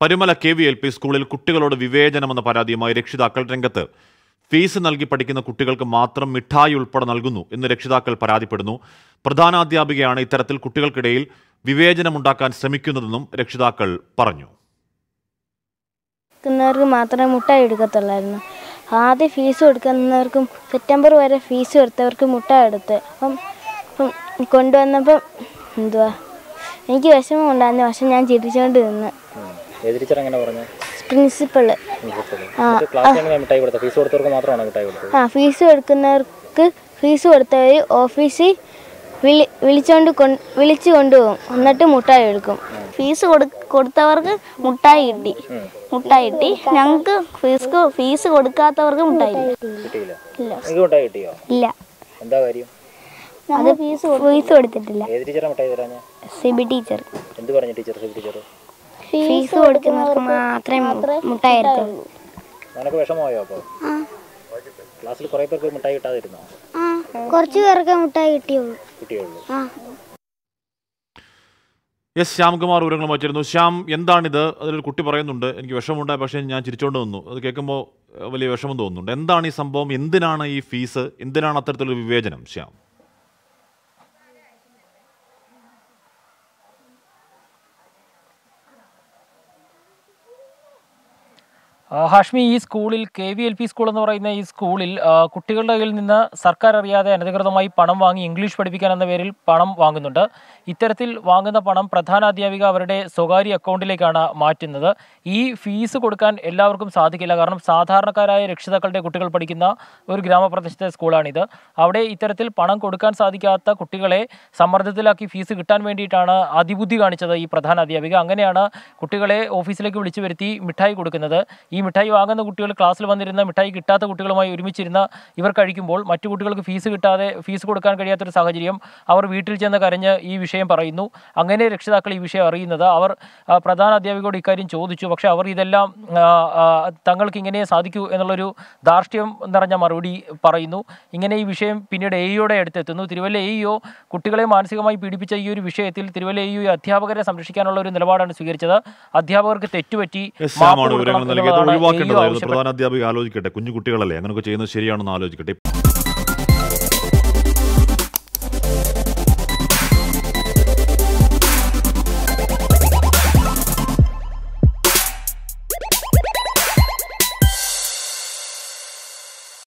Parumala K V L P സ്കൂളിൽ കുട്ടികളോട് വിവേചനമെന്ന പരാതിയുമായി രക്ഷിതാക്കൾ രംഗത്ത് ഫീസ് നൽകി പഠിക്കുന്ന കുട്ടികൾക്ക് മാത്രം മിഠായി ഉൾപ്പെടെ നൽകുന്നു എന്ന് രക്ഷിതാക്കൾ പരാതിപ്പെടുന്നു പ്രധാനാധ്യാപികയാണ് ഇത്തരത്തിൽ കുട്ടികൾക്കിടയിൽ വിവേചനമുണ്ടാക്കാൻ ശ്രമിക്കുന്നതെന്നും രക്ഷിതാക്കൾ പറഞ്ഞു എടുക്കുന്നവർക്ക് മാത്രമേ മുട്ടായി എടുക്കത്തുള്ളായിരുന്നു ആദ്യം ഫീസ് കൊടുക്കുന്നവർക്കും സെപ്റ്റംബർ വരെ ഫീസ് എടുത്തവർക്ക് മുട്ടായി എടുത്ത് അപ്പം അപ്പം കൊണ്ടുവന്നപ്പം എന്തുവാ എനിക്ക് വിഷമം ഉണ്ടായിരുന്നു പക്ഷെ ഞാൻ ചിരിച്ചുകൊണ്ട് നിന്ന് ഏത് ടീച്ചർ എങ്ങനെ പറഞ്ഞു പ്രിൻസിപ്പള് ആ ക്ലാസ് എങ്ങനെ മിഠായി കൊടുത്തത് ഫീസ് കൊടുത്തവർക്ക് മാത്രമാണ് മിഠായി കൊടുത്തത് ആ ഫീസ് കൊടുക്കുന്നവർക്ക് ഫീസ് കൊടുത്തവർ ഓഫീസിൽ വിളി വിളിച്ചോണ്ട് കൊണ്ട് വിളിച്ചു കൊണ്ടുപോകും എന്നിട്ട് മുട്ടായി എടുക്കും ഫീസ് കൊടു കൊടുത്തവർക്ക് മുട്ടായി കിട്ടി മുട്ടായി കിട്ടി ഞങ്ങൾക്ക് ഫീസ് ഫീസ് കൊടുക്കാത്തവർക്ക് മുട്ടായി ഇല്ല. കിട്ടിയില്ല ഇല്ല നിങ്ങൾക്ക് മിഠായി കിട്ടിയോ ഇല്ല എന്താ കാര്യം അത് ഫീസ് ഫീസ് കൊടുത്തിട്ടില്ല ഏത് ടീച്ചറെ മിഠായി തരാഞ്ഞ സി ബി ടീച്ചർ എന്ത് പറഞ്ഞു ടീച്ചർ സിബി ടീച്ചർ ഫീസ് കൊടുക്കുന്നവർക്ക് മാത്രമേ മുട്ടായി എടുക്കുള്ളൂ നിനക്ക് വിഷമമായോ അപ്പോൾ ക്ലാസ്സിൽ കുറേ പേർക്ക് മിഠായി കിട്ടാതിരുന്നോ കുറച്ച് പേർക്ക് മുട്ടായി കിട്ടിയുള്ളൂ കിട്ടിയുള്ളൂ എസ് ശ്യാംകുമാർ വിവരങ്ങൾ വച്ചിരുന്നു ശ്യാം എന്താണിത് അതിലൊരു കുട്ടി പറയുന്നുണ്ട് എനിക്ക് വിഷമമുണ്ടായി പക്ഷേ ഞാൻ ചിരിച്ചുകൊണ്ട് നിന്നു അത് കേൾക്കുമ്പോൾ ഏഹ്, വലിയ വിഷമം തോന്നുന്നുണ്ട് എന്താണ് ഈ സംഭവം എന്തിനാണ് ഈ ഫീസ് എന്തിനാണ് അത്തരത്തിലൊരു വിവേചനം ശ്യാം ആ, ഹാഷ്മി ഈ സ്കൂളിൽ K V L P school എന്ന് പറയുന്ന ഈ സ്കൂളിൽ ആ, കുട്ടികളുടെ കയ്യിൽ നിന്ന് സർക്കാർ അറിയാതെ അനധികൃതമായി പണം വാങ്ങി ഇംഗ്ലീഷ് പഠിപ്പിക്കാൻ എന്ന പേരിൽ പണം വാങ്ങുന്നുണ്ട് ഇത്തരത്തിൽ വാങ്ങുന്ന പണം പ്രധാന അധ്യാപിക അവരുടെ സ്വകാര്യ അക്കൗണ്ടിലേക്കാണ് മാറ്റുന്നത് ഈ ഫീസ് കൊടുക്കാൻ എല്ലാവർക്കും സാധിക്കില്ല കാരണം സാധാരണക്കാരായ രക്ഷിതാക്കളുടെ കുട്ടികൾ പഠിക്കുന്ന ഒരു ഗ്രാമപ്രദേശത്തെ സ്കൂളാണിത് അവിടെ ഇത്തരത്തിൽ പണം കൊടുക്കാൻ സാധിക്കാത്ത കുട്ടികളെ സമ്മർദ്ദത്തിലാക്കി ഫീസ് കിട്ടാൻ വേണ്ടിയിട്ടാണ് അതിബുദ്ധി കാണിച്ചത് ഈ പ്രധാന അധ്യാപിക അങ്ങനെയാണ് കുട്ടികളെ ഓഫീസിലേക്ക് വിളിച്ചു വരുത്തി മിഠായി കൊടുക്കുന്നത് ഈ മിഠായി വാങ്ങുന്ന കുട്ടികൾ ക്ലാസ്സിൽ വന്നിരുന്ന മിഠായി കിട്ടാത്ത കുട്ടികളുമായി ഒരുമിച്ചിരുന്ന ഇവർ കഴിക്കുമ്പോൾ മറ്റു കുട്ടികൾക്ക് ഫീസ് കിട്ടാതെ ഫീസ് കൊടുക്കാൻ കഴിയാത്തൊരു സാഹചര്യം അവർ വീട്ടിൽ ചെന്ന് കരഞ്ഞ് ഈ വിഷയം പറയുന്നു അങ്ങനെ രക്ഷിതാക്കൾ ഈ വിഷയം അറിയുന്നത് അവർ ആ, പ്രധാന അധ്യാപികയോട് ഇക്കാര്യം ചോദിച്ചു പക്ഷേ അവർ ഇതെല്ലാം ആ, ആ, തങ്ങൾക്ക് ഇങ്ങനെ സാധിക്കൂ എന്നുള്ളൊരു ധാർഷ്ട്യം നിറഞ്ഞ മറുപടി പറയുന്നു ഇങ്ങനെ ഈ വിഷയം പിന്നീട് എയുടെ അടുത്തെത്തുന്നു തിരുവല്ല എഇഒ കുട്ടികളെ മാനസികമായി പീഡിപ്പിച്ച ഈ ഒരു വിഷയത്തിൽ തിരുവല്ല എഇഒ അധ്യാപകരെ സംരക്ഷിക്കാനുള്ള ഒരു നിലപാടാണ് സ്വീകരിച്ചത് അധ്യാപകർക്ക് തെറ്റുപറ്റി എസ് ശ്യാമാണ് മാപ്പ് വിവരങ്ങൾ കൊടുക്കണം നൽകിയത് എന്നുള്ളതാണ് AEO ഒഴിവാക്കേണ്ടതായിരുന്നു ആവശ്യപ്പെട്ടത്. പ്രധാന അധ്യാപിക ആലോചിക്കട്ടെ കുഞ്ഞു കുട്ടികളല്ലേ അങ്ങനെയൊക്കെ ചെയ്യുന്നത് ശരിയാണെന്ന് ആലോചിക്കട്ടെ